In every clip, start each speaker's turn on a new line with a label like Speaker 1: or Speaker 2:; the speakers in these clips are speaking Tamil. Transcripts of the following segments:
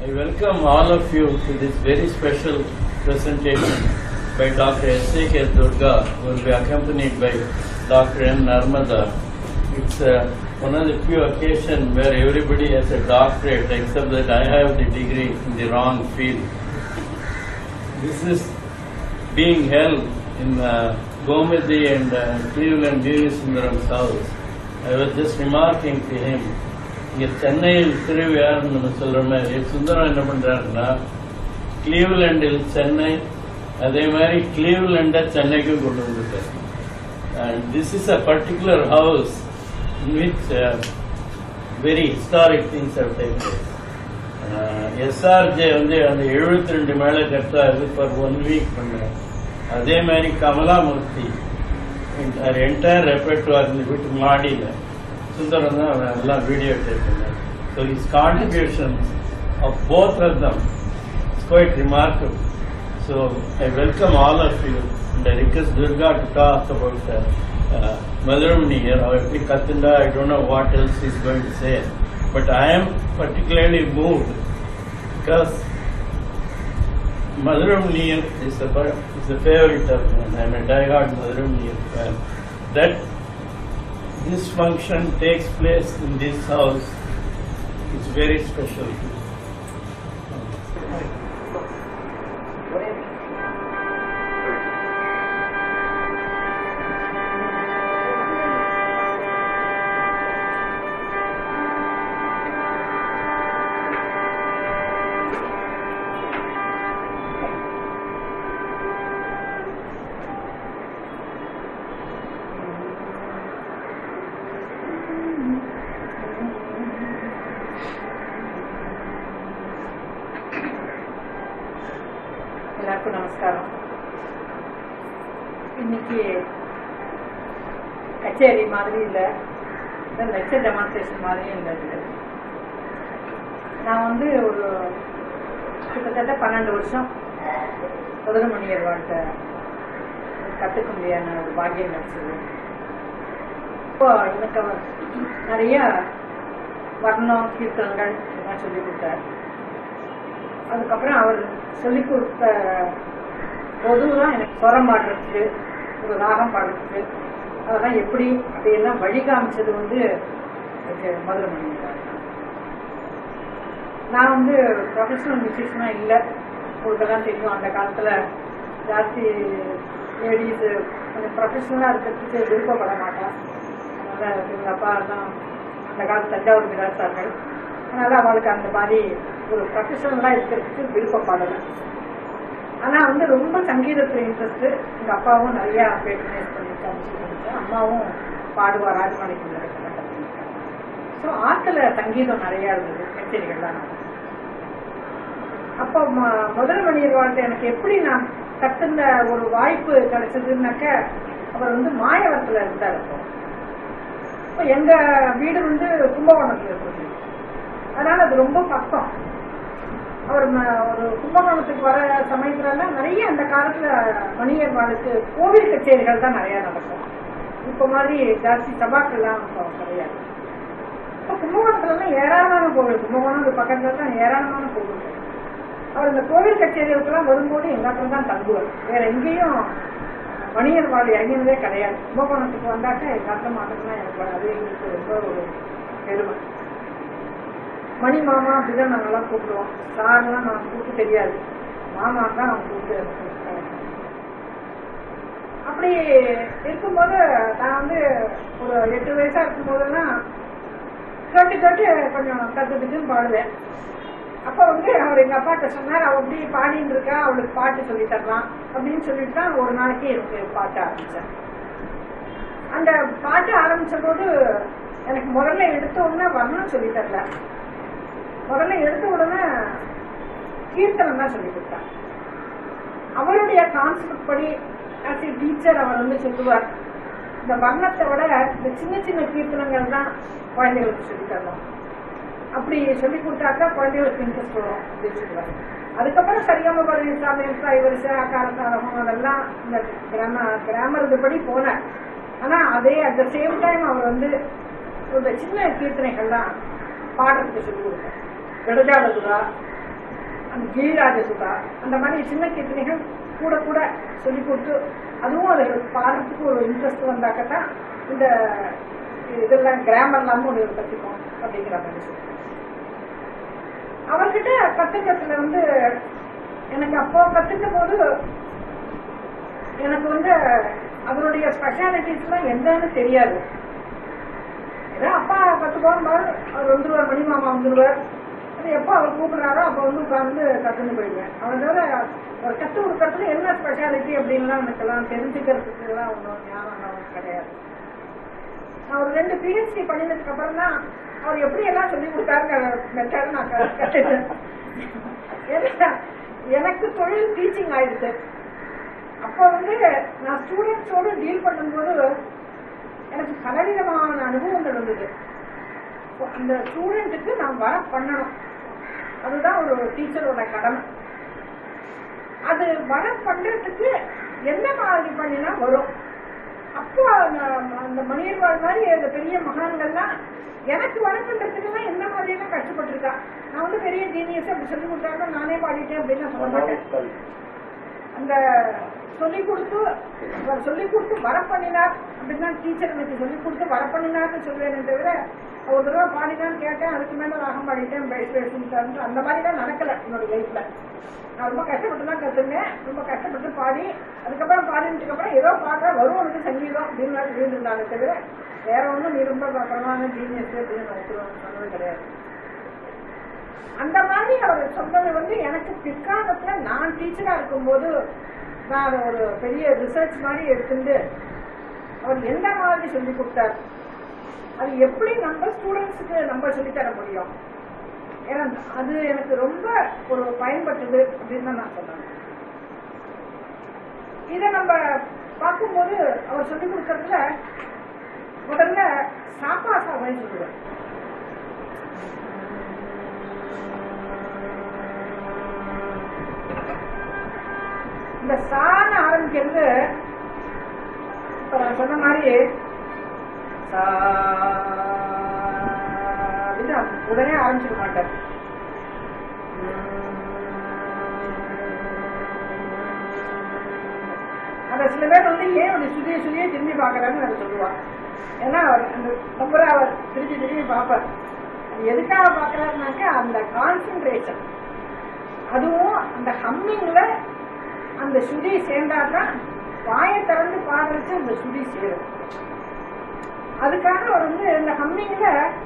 Speaker 1: I welcome all of you to this very special presentation by Dr. S.A.K. Durga, who will be accompanied by Dr. M. Narmada. It's uh, one of the few occasions where everybody has a doctorate except that I have the degree in the wrong field. This is being held in uh, Gomedi and uh, Cleveland Sundaram's house. I was just remarking to him, இங்க சென்னையில் திருவிழான்னு நம்ம சொல்ற மாதிரி சுந்தரம் என்ன பண்றாருன்னா கிளீவ்லாண்டில் சென்னை அதே மாதிரி கிளீவ்லாண்டை சென்னைக்கும் கொண்டு வந்துட்டார் and this is a particular house in which very historic things have take SRJ வந்து அந்த எழுபத்தி ரெண்டு மேலே கட்டாரு ஃபார் ஒன் வீக் பண்ணார் அதே மாதிரி கமலாமூர்த்தி என்டையர் ரெப்பர்டுவார் இந்த வீட்டு மாடியில் சுந்தரம் தான் அவன் எல்லாம் வீடியோ டேக் பண்ணார் so is contributions of both of them it's quite remarkable so I welcome all of you and I request Durga to talk about Madurai Mani Iyer அவர் எப்படி கத்துண்டா I don't know what else is going to say but I am particularly moved because Madhuramniyar is a, is a favorite of mine. I'm a diehard Madhuramniyar fan. That this function takes place in this house is very special.
Speaker 2: எல்லாருக்கும் நமஸ்காரம் இன்னைக்கு கச்சேரி மாதிரி இல்லை லெக்சர் டெமான்ஸ்ட்ரேஷன் மாதிரியும் இல்லை இது நான் வந்து ஒரு கிட்டத்தட்ட பன்னெண்டு வருஷம் சுதரமணியர் வாழ்க்கை கற்றுக்க முடியாத ஒரு பாக்கியம் கிடைச்சது இப்போ எனக்கு அவர் நிறைய வர்ணம் கீர்த்தனங்கள் இதெல்லாம் சொல்லி கொடுத்தார் அதுக்கப்புறம் அவர் சொல்லி கொடுத்த போதுதான் எனக்கு ஸ்வரம் பாடுறதுக்கு ஒரு ராகம் பாடுறதுக்கு அதெல்லாம் எப்படி அப்படியெல்லாம் வழி காமிச்சது வந்து எனக்கு மதுரை மணி நான் வந்து ப்ரொஃபஷனல் மியூசிஷியனாக இல்லை உங்களுக்கெல்லாம் தெரியும் அந்த காலத்தில் ஜாஸ்தி லேடிஸு கொஞ்சம் ப்ரொஃபஷனலாக இருக்கிறதுக்கு விருப்பப்பட மாட்டேன் அதனால் எங்கள் அப்பா தான் அந்த காலத்து தஞ்சாவூர் விராசார்கள் அதனால் அவளுக்கு அந்த மாதிரி ஒரு ப்ரொஃபஷனலாக இருக்கிறதுக்கு விருப்பப்படலை ஆனால் வந்து ரொம்ப சங்கீதத்தில் இன்ட்ரெஸ்ட்டு எங்கள் அப்பாவும் நிறையா பேட்ரனைஸ் பண்ணிட்டு அம்மாவும் பாடுவார் ராஜமாணிக்கு ஸோ ஆற்றுல சங்கீதம் நிறையா இருந்தது கச்சேரிகள்லாம் அப்போ முதல் மணியர் வாழ்க்கை எனக்கு எப்படி நான் கற்றுந்த ஒரு வாய்ப்பு கிடைச்சதுன்னாக்க அவர் வந்து மாயவரத்தில் இருந்தார் அப்போ இப்போ எங்கள் வீடு வந்து கும்பகோணத்தில் இருக்குது அதனால அது ரொம்ப பக்கம் அவர் ஒரு கும்பகோணத்துக்கு வர சமயத்துலலாம் நிறைய அந்த காலத்துல மணியர் வாழ்க்கு கோவில் கச்சேரிகள் தான் நிறைய நடக்கும் இப்ப மாதிரி ஜாஸ்தி சபாக்கள்லாம் கிடையாது இப்போ கும்பகோணத்துலலாம் ஏராளமான கோவில் கும்பகோணம் பக்கத்துல தான் ஏராளமான கோவில் அவர் இந்த கோவில் கச்சேரிகளுக்கெல்லாம் வரும்போது எங்காத்துல தான் தங்குவார் வேற எங்கேயும் மணியர் வாழ் இறங்கினதே கிடையாது கும்பகோணத்துக்கு வந்தாக்க எங்காத்துல மாட்டோம்னா எனக்கு அது எங்களுக்கு ரொம்ப ஒரு பெருமை மணி மாமா அப்படிதான் நாங்கெல்லாம் கூப்பிடுவோம் சார்லாம் நான் கூப்பிட்டு தெரியாது மாமா தான் அவன் கூப்பிட்டு அப்படி இருக்கும்போது நான் வந்து ஒரு எட்டு வயசா இருக்கும்போதெல்லாம் கேட்டு கேட்டு கொஞ்சம் கத்துக்கிட்டு பாடுவேன் அப்ப வந்து அவர் எங்க அப்பாட்ட சொன்னார் அவ அப்படி பாடின்னு இருக்கா அவளுக்கு பாட்டு சொல்லி தரலாம் அப்படின்னு சொல்லிட்டு தான் ஒரு நாளைக்கு எனக்கு பாட்டு ஆரம்பிச்சேன் அந்த பாட்டு ஆரம்பிச்ச போது எனக்கு முதல்ல எடுத்த உடனே வர்ணம் சொல்லி தரல முதல்ல எடுத்த உடனே கீர்த்தனம் தான் சொல்லி கொடுத்தார் அவருடைய கான்செப்ட் படி ஆஸ் ஏ டீச்சர் அவர் வந்து சொல்லுவார் இந்த வர்ணத்தை விட இந்த சின்ன சின்ன கீர்த்தனங்கள் தான் குழந்தைகளுக்கு சொல்லி தரலாம் அப்படி சொல்லி கொடுத்தாக்கா குழந்தைகளுக்கு இன்ட்ரெஸ்ட் வரும் அப்படின்னு சொல்லுவார் அதுக்கப்புறம் சரியாம பழனிசாமி வரிசை அக்காரத்தாரகம் அதெல்லாம் இந்த கிராம கிராமர் இதுபடி போனார் ஆனா அதே அட் த சேம் டைம் அவர் வந்து இந்த சின்ன கீர்த்தனைகள்லாம் பாடுறதுக்கு சொல்லி கொடுத்தார் விடஜாலதுரா அந்த கிரிராஜ சுதா அந்த மாதிரி சின்ன கீர்த்தனைகள் கூட கூட சொல்லி கொடுத்து அதுவும் அது பாடுறதுக்கு ஒரு இன்ட்ரெஸ்ட் வந்தாக்கத்தான் இந்த இதெல்லாம் கிராமர்லாமும் ஒரு கற்றுக்கும் அப்படிங்கிற மாதிரி சொல்லி அவர்கிட்ட கத்துக்கிறதுல வந்து எனக்கு அப்போ கத்துக்க போது எனக்கு வந்து அதனுடைய ஸ்பெஷாலிட்டிஸ்லாம் என்னன்னு தெரியாது ஏதோ அப்பா கத்துக்கோன்னு அவர் வந்துருவார் மணி மாமா வந்துருவார் அது எப்போ அவர் கூப்பிடுறாரோ அப்போ வந்து உட்கார்ந்து கத்துன்னு போயிடுவேன் அவன் தவிர ஒரு கத்து கொடுக்கறதுல என்ன ஸ்பெஷாலிட்டி அப்படின்லாம் எனக்கெல்லாம் தெரிஞ்சுக்கிறதுக்கு எல்லாம் ஒன்றும் ஞானம் அவனுக்கு கிடையாது நான் ஒரு ரெண்டு பிஹெச்டி பண்ணினதுக்கு அப்புறம் தான் அவர் எப்படி எல்லாம் சொல்லி கொடுத்தாரு மெத்தட் நான் க- கத்துக்கிட்டேன் ஏன்னா, எனக்கு தொழில் டீச்சிங் ஆயிடுச்சு அப்போ வந்து நான் ஸ்டூடெண்ட்ஸோடு டீல் பண்ணும்போது எனக்கு பலவிதமான அனுபவங்கள் இருந்தது So, அந்த ஸ்டூடெண்ட்டுக்கு நான் வர பண்ணணும் அதுதான் ஒரு டீச்சரோட கடமை அது வர பண்றதுக்கு என்ன மாதிரி பண்ணினா வரும் அப்போ அந்த- அந்த மணியர்வாள் மாதிரி அந்த பெரிய மகான்கள்லாம் எனக்கு வர பண்றதுக்குலாம் என்ன மாதிரி எல்லாம் கஷ்டப்பட்டிருக்கா நான் வந்து பெரிய ஜீனியஸ் அப்படி சொல்லி கொடுத்தாங்க நானே பாடிட்டேன் அப்படின்னு சொல்ல மாட்டேன் அந்த சொல்லி கொடுத்து அவர் சொல்லி கொடுத்து வர பண்ணினார் அப்படின்னா டீச்சர் எனக்கு சொல்லி கொடுத்து வர பண்ணினார்னு சொல்லுவேனே தவிர ஒரு தடவை பாடினான்னு கேட்டேன் அதுக்கு மேல ராகம் பாடிட்டேன் பேஸ் பேசுன்னு அந்த மாதிரி தான் நடக்கல என்னோட லைஃப்ல நான் ரொம்ப கஷ்டப்பட்டு தான் கத்துனேன் ரொம்ப கஷ்டப்பட்டு பாடி அதுக்கப்புறம் பாடினதுக்கு அப்புறம் ஏதோ பாடுற வரும் உனக்கு சங்கீதம் அப்படின்னு மாதிரி இருந்திருந்தாங்க தவிர வேற ஒன்றும் நீ ரொம்ப பிரபலமான ஜீனியஸ் அப்படின்னு நினைக்கிறோம் சொன்னது கிடையாது அந்த மாதிரி அவர் சொன்னது வந்து எனக்கு பிற்காலத்துல நான் டீச்சரா இருக்கும்போது நான் அதை ஒரு பெரிய ரிசர்ச் மாதிரி எடுத்துட்டு அவர் எந்த மாதிரி சொல்லி கொடுத்தார் அது எப்படி நம்ம ஸ்டூடெண்ட்ஸுக்கு நம்ம சொல்லித் தர முடியும் ஏன்னா அது எனக்கு ரொம்ப ஒரு பயன்பட்டது அப்படின்னு தான் நான் சொன்னேன் இதை நம்ம பார்க்கும்போது அவர் சொல்லி கொடுக்கறதுல முதல்ல சாப்பா சாவை சொல்லுவார் இந்த சான ஆரம்பிக்கிறது இப்ப நான் சொன்ன மாதிரி சா அப்படின்னு உடனே ஆரம்பிச்சிட மாட்டார் அந்த சில பேர் வந்து ஏன் ஒரு சுதிய சுதிய திரும்பி பார்க்கறான்னு அதை சொல்லுவாங்க ஏன்னா அவர் அந்த நம்பரை அவர் திரும்பி திரும்பி பார்ப்பார் அது எதுக்காக பார்க்கறாருனாக்கா அந்த கான்சென்ட்ரேஷன் அதுவும் அந்த ஹம்மிங்ல அந்த சுதி சேர்ந்தாதான் வாயை திறந்து பாடுறதுக்கு அந்த சுதி சேரும் அதுக்காக அவர் வந்து இந்த ஹம்மிங்ல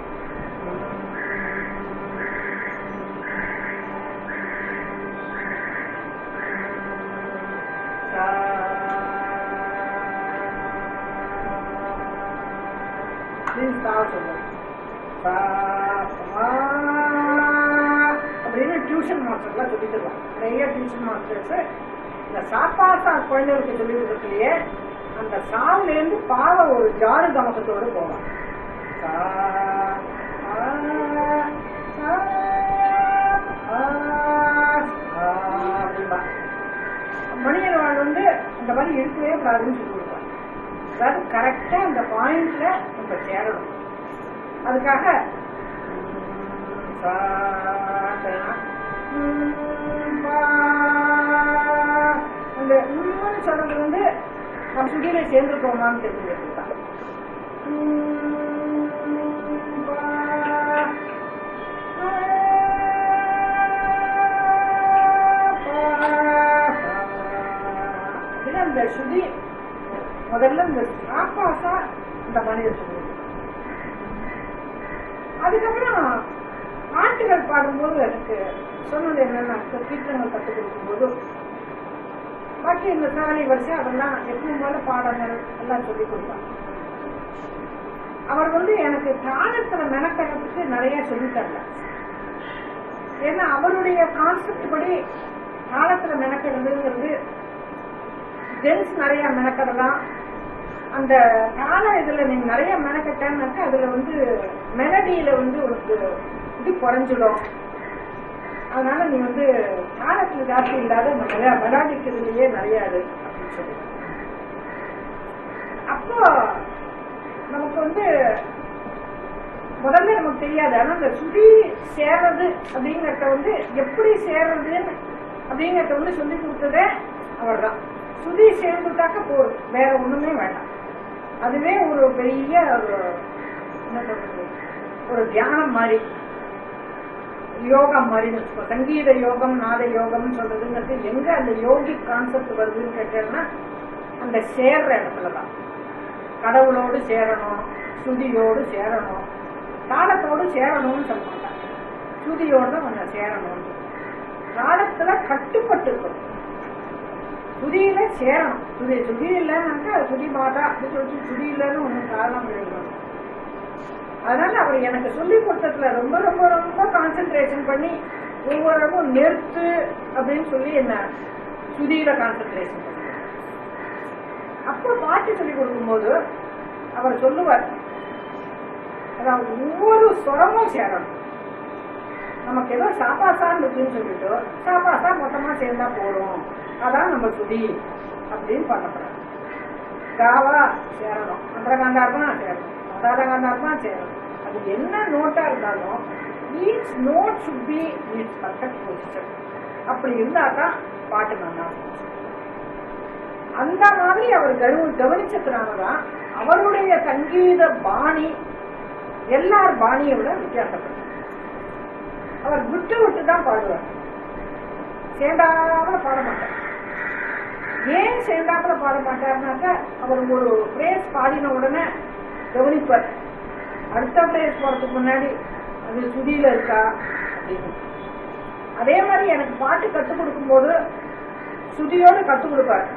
Speaker 2: அப்படின்னு டியூஷன் மாஸ்டர்லாம் சொல்லி தருவாங்க நிறைய டியூஷன் மாஸ்டர்ஸ் இந்த சாப்பாசா குழந்தைகளுக்கு சொல்லி கொடுக்கறதுலயே அந்த சாவுல இருந்து பாவ ஒரு ஜாரு கமக்கத்தோடு போவான் சா, ஆ, சா, ஆ, ஆ அப்படிம்பா. மணியன்வாள் வந்து அந்த மாதிரி இருக்கவே கூடாதுன்னு சொல்லி கொடுப்பாங்க அதாவது கரெக்டா அந்த பாயிண்ட்ல நம்ம சேரணும் அதுக்காக ம், சா, சா, ம், பா. அந்த உண்மைன்னு சொல்றது வந்து நம்ம சுடியில சேர்ந்துருக்கோமான்னு தெரிஞ்சுக்கிறது தான் ம், பா. இது அந்த சுதி முதல்ல இந்த சாப்பாசா இந்த மனிதர் சொல்லுவது அதுக்கப்புறம் பாட்டுகள் பாடும்போது எனக்கு சொன்னது என்னன்னா இப்ப கீர்த்தனங்கள் கற்றுக் கொடுக்கும்போது பாக்கி இந்த சாணி வரிசை அதெல்லாம் எப்பவும் போல பாடங்கள் எல்லாம் சொல்லி கொடுப்பாங்க அவர் வந்து எனக்கு தாளத்துல மெனக்கடத்துக்கு நிறைய சொல்லித் தரல ஏன்னா அவருடைய கான்செப்ட் படி தாளத்துல மெனக்கெடுங்கிறது ஜென்ஸ் நிறைய மெனக்கடலாம் அந்த தாள இதுல நீங்க நிறைய மெனக்கட்டேன்னாக்கா அதுல வந்து மெலடியில வந்து உனக்கு இது குறைஞ்சிடும் அதனால நீ வந்து தாளத்துல ஜாஸ்தி இல்லாத இந்த நிறைய மெலாடிக் இதுலயே நிறைய இது அப்படின்னு சொல்லி அப்போ நமக்கு வந்து முதல்ல நமக்கு தெரியாது ஆனா இந்த சுதி சேர்றது அப்படிங்கறத வந்து எப்படி சேர்றதுன்னு அப்படிங்கறத வந்து சொல்லி கொடுத்ததே அவர்தான் சுதி சேர்ந்துட்டாக்க போதும் வேற ஒண்ணுமே வேண்டாம் அதுவே ஒரு பெரிய ஒரு என்ன சொல்றது ஒரு தியானம் மாதிரி யோகம் மாதிரி வச்சுக்கோ சங்கீத யோகம் நாத யோகம்னு சொல்றதுங்கிறது எங்க அந்த யோகிக் கான்செப்ட் வருதுன்னு கேட்டேன்னா அந்த சேர்ற இடத்துலதான் கடவுளோடு சேரணும் சுதியோடு சேரணும் தாளத்தோடு சேரணும்னு சொல்ல மாட்டாங்க சுதியோடு தான் கொஞ்சம் சேரணும் தாளத்துல கட்டுப்பட்டு இருக்கணும் சுதியில சேரணும் சுதி சுதி இல்லைன்னாக்கா சுதி மாதா அப்படின்னு சொல்லிட்டு சுதி இல்லைன்னு ஒன்றும் காரணம் எழுதணும் அதனால அவர் எனக்கு சொல்லி கொடுத்ததுல ரொம்ப ரொம்ப ரொம்ப கான்சென்ட்ரேஷன் பண்ணி ஒவ்வொருவரும் நிறுத்து அப்படின்னு சொல்லி என்ன சுதியில கான்சென்ட்ரேஷன் பண்ணி அப்ப பாட்டு சொல்லி கொடுக்கும்போது அவர் சொல்லுவார் அதாவது ஒவ்வொரு சுரமும் சேரணும் நமக்கு ஏதோ சாப்பாசான் இருக்குன்னு சொல்லிட்டு சாப்பாசா மொத்தமா சேர்ந்தா போறோம் அதான் நம்ம சுதி அப்படின்னு பண்ணப்படுறோம் காவா சேரணும் அந்தரகாந்தார்மா சேரணும் அந்தாரகாந்தார்மா சேரணும் அது என்ன நோட்டா இருந்தாலும் each note should be it's perfect position அப்படி இருந்தா தான் பாட்டு நல்லா இருக்கும். அந்த மாதிரி அவர் கரு கவனிச்சதுனாலதான் அவருடைய சங்கீத பாணி எல்லார் பாணியை விட வித்தியாசப்படும் அவர் விட்டு விட்டு தான் பாடுவார் சேர்ந்தாப்புல பாட மாட்டார் ஏன் சேர்ந்தாப்புல பாட மாட்டார்னாக்கா அவர் ஒரு பிரேஸ் பாடின உடனே கவனிப்பார் அடுத்த பிரேஸ் போறதுக்கு முன்னாடி அது சுதியில இருக்கா அப்படின்னு அதே மாதிரி எனக்கு பாட்டு கத்துக் கொடுக்கும்போது சுதியோடு கத்துக் கொடுப்பார்